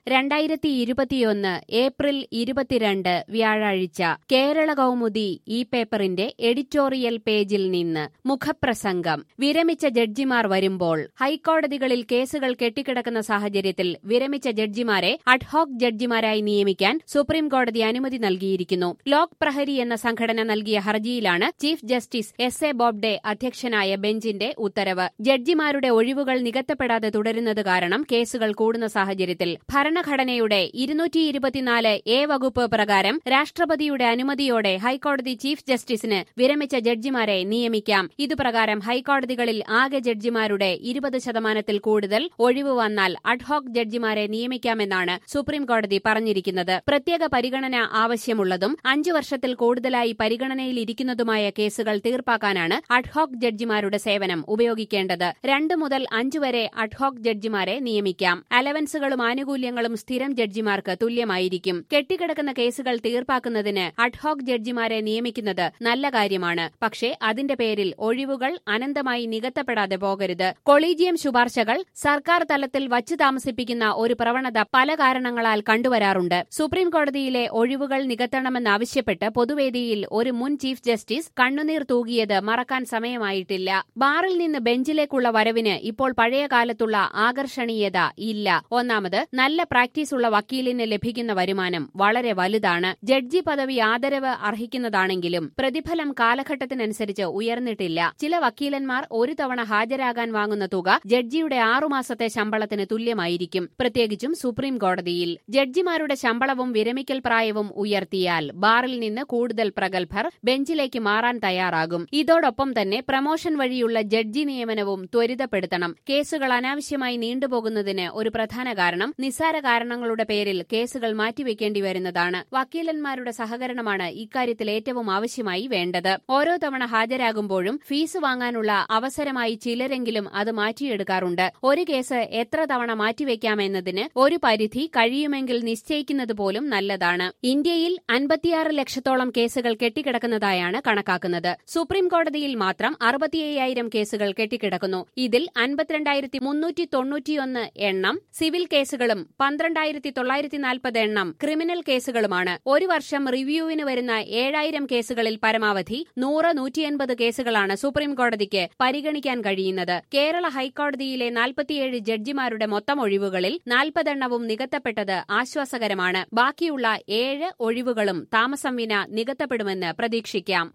രണ്ടായിരത്തി ഇരുപത്തിയൊന്ന് ഏപ്രിൽ ഇരുപത്തിരണ്ട് വ്യാഴാഴ്ച കേരള കൗമുദി ഈ പേപ്പറിന്റെ എഡിറ്റോറിയൽ പേജിൽ നിന്ന് മുഖപ്രസംഗം വിരമിച്ച ജഡ്ജിമാർ വരുമ്പോൾ ഹൈക്കോടതികളിൽ കേസുകൾ കെട്ടിക്കിടക്കുന്ന സാഹചര്യത്തിൽ വിരമിച്ച ജഡ്ജിമാരെ അഡ്ഹോക് ജഡ്ജിമാരായി നിയമിക്കാൻ സുപ്രീം കോടതി അനുമതി നൽകിയിരിക്കുന്നു ലോക് പ്രഹരി എന്ന സംഘടന നൽകിയ ഹർജിയിലാണ് chief justice S A Bobde അധ്യക്ഷനായ ബെഞ്ചിന്റെ ഉത്തരവ് ജഡ്ജിമാരുടെ ഒഴിവുകൾ നികത്തപ്പെടാതെ തുടരുന്നത് കാരണം കേസുകൾ കൂടുന്ന സാഹചര്യത്തിൽ ഭരണഘടനയുടെ ഇരുന്നൂറ്റി ഇരുപത്തിനാല് എ വകുപ്പ് പ്രകാരം രാഷ്ട്രപതിയുടെ അനുമതിയോടെ ഹൈക്കോടതി ചീഫ് ജസ്റ്റിസിന് വിരമിച്ച ജഡ്ജിമാരെ നിയമിക്കാം ഇതുപ്രകാരം ഹൈക്കോടതികളിൽ ആകെ ജഡ്ജിമാരുടെ ഇരുപത് ശതമാനത്തിൽ കൂടുതൽ ഒഴിവ് വന്നാൽ അഡ്ഹോക് ജഡ്ജിമാരെ നിയമിക്കാമെന്നാണ് സുപ്രീം കോടതി പറഞ്ഞിരിക്കുന്നത് പ്രത്യേക പരിഗണന ആവശ്യമുള്ളതും അഞ്ചു വർഷത്തിൽ കൂടുതലായി പരിഗണനയിലിരിക്കുന്നതുമായ കേസുകൾ തീർപ്പാക്കാനാണ് അഡ്ഹോക് ജഡ്ജിമാരുടെ സേവനം ഉപയോഗിക്കേണ്ടത് രണ്ട് മുതൽ അഞ്ചു വരെ അഡ്ഹോക് ജഡ്ജിമാരെ നിയമിക്കാം അലവൻസുകളും ആനുകൂല്യങ്ങളും സ്ഥിരം ജഡ്ജിമാർക്ക് തുല്യമായിരിക്കും കെട്ടിക്കിടക്കുന്ന കേസുകൾ തീർപ്പാക്കുന്നതിന് അഡ്ഹോക് ജഡ്ജിമാരെ നിയമിക്കുന്നത് നല്ല കാര്യമാണ് പക്ഷേ അതിന്റെ പേരിൽ ഒഴിവുകൾ അനന്തമായി നികത്തപ്പെടാതെ പോകരുത് കൊളീജിയം ശുപാർശകൾ സർക്കാർ തലത്തിൽ വച്ചു താമസിപ്പിക്കുന്ന ഒരു പ്രവണത പല കാരണങ്ങളാൽ കണ്ടുവരാറുണ്ട് സുപ്രീം കോടതിയിലെ ഒഴിവുകൾ നികത്തണമെന്നാവശ്യപ്പെട്ട് പൊതുവേദിയിൽ ഒരു മുൻ ചീഫ് ജസ്റ്റിസ് കണ്ണുനീർ തൂകിയത് മറക്കാൻ സമയമായിട്ടില്ല ബാറിൽ നിന്ന് ബെഞ്ചിലേക്കുള്ള വരവിന് ഇപ്പോൾ പഴയ കാലത്തുള്ള ആകർഷണീയത ഇല്ല ഒന്നാമത് നല്ല പ്രാക്ടീസ് ഉള്ള വക്കീലിന് ലഭിക്കുന്ന വരുമാനം വളരെ വലുതാണ് ജഡ്ജി പദവി ആദരവ് അർഹിക്കുന്നതാണെങ്കിലും പ്രതിഫലം കാലഘട്ടത്തിനനുസരിച്ച് ഉയർന്നിട്ടില്ല ചില വക്കീലന്മാർ ഒരു തവണ ഹാജരാകാൻ വാങ്ങുന്ന തുക ജഡ്ജിയുടെ ആറുമാസത്തെ ശമ്പളത്തിന് തുല്യമായിരിക്കും പ്രത്യേകിച്ചും സുപ്രീം കോടതിയിൽ ജഡ്ജിമാരുടെ ശമ്പളവും വിരമിക്കൽ പ്രായവും ഉയർത്തിയാൽ ബാറിൽ നിന്ന് കൂടുതൽ പ്രഗത്ഭർ ബെഞ്ചിലേക്ക് മാറാൻ തയ്യാറാകും ഇതോടൊപ്പം തന്നെ പ്രമോഷൻ വഴിയുള്ള ജഡ്ജി നിയമനവും ത്വരിതപ്പെടുത്തണം കേസുകൾ അനാവശ്യമായി നീണ്ടുപോകുന്നതിന് ഒരു പ്രധാന കാരണം നിസ്സാര കാരണങ്ങളുടെ പേരിൽ കേസുകൾ മാറ്റിവെക്കേണ്ടി വരുന്നതാണ് വക്കീലന്മാരുടെ സഹകരണമാണ് ഇക്കാര്യത്തിൽ ഏറ്റവും ആവശ്യമായി വേണ്ടത് ഓരോ തവണ ഹാജരാകുമ്പോഴും ഫീസ് വാങ്ങാനുള്ള അവസരമായി ചിലരെങ്കിലും അത് മാറ്റിയെടുക്കാറുണ്ട് ഒരു കേസ് എത്ര തവണ മാറ്റിവെക്കാമെന്നതിന് ഒരു പരിധി കഴിയുമെങ്കിൽ നിശ്ചയിക്കുന്നത് പോലും നല്ലതാണ് ഇന്ത്യയിൽ അൻപത്തിയാറ് ലക്ഷത്തോളം കേസുകൾ കെട്ടിക്കിടക്കുന്നതായാണ് കണക്കാക്കുന്നത് സുപ്രീം കോടതിയിൽ മാത്രം അറുപത്തിയ്യായിരം കേസുകൾ കെട്ടിക്കിടക്കുന്നു ഇതിൽ അൻപത്തിരണ്ടായിരത്തി മുന്നൂറ്റി തൊണ്ണൂറ്റിയൊന്ന് എണ്ണം സിവിൽ കേസുകളും പന്ത്രണ്ടായിരത്തി തൊള്ളായിരത്തി നാൽപ്പത് എണ്ണം ക്രിമിനൽ കേസുകളുമാണ് ഒരു വർഷം റിവ്യൂവിന് വരുന്ന ഏഴായിരം കേസുകളിൽ പരമാവധി നൂറ് നൂറ്റിയൻപത് കേസുകളാണ് സുപ്രീം കോടതിക്ക് പരിഗണിക്കാൻ കഴിയുന്നത് കേരള ഹൈക്കോടതിയിലെ നാൽപ്പത്തിയേഴ് ജഡ്ജിമാരുടെ മൊത്തം ഒഴിവുകളിൽ നാൽപ്പതെണ്ണവും നികത്തപ്പെട്ടത് ആശ്വാസകരമാണ് ബാക്കിയുള്ള ഏഴ് ഒഴിവുകളും താമസം വിന നികത്തപ്പെടുമെന്ന് പ്രതീക്ഷിക്കാം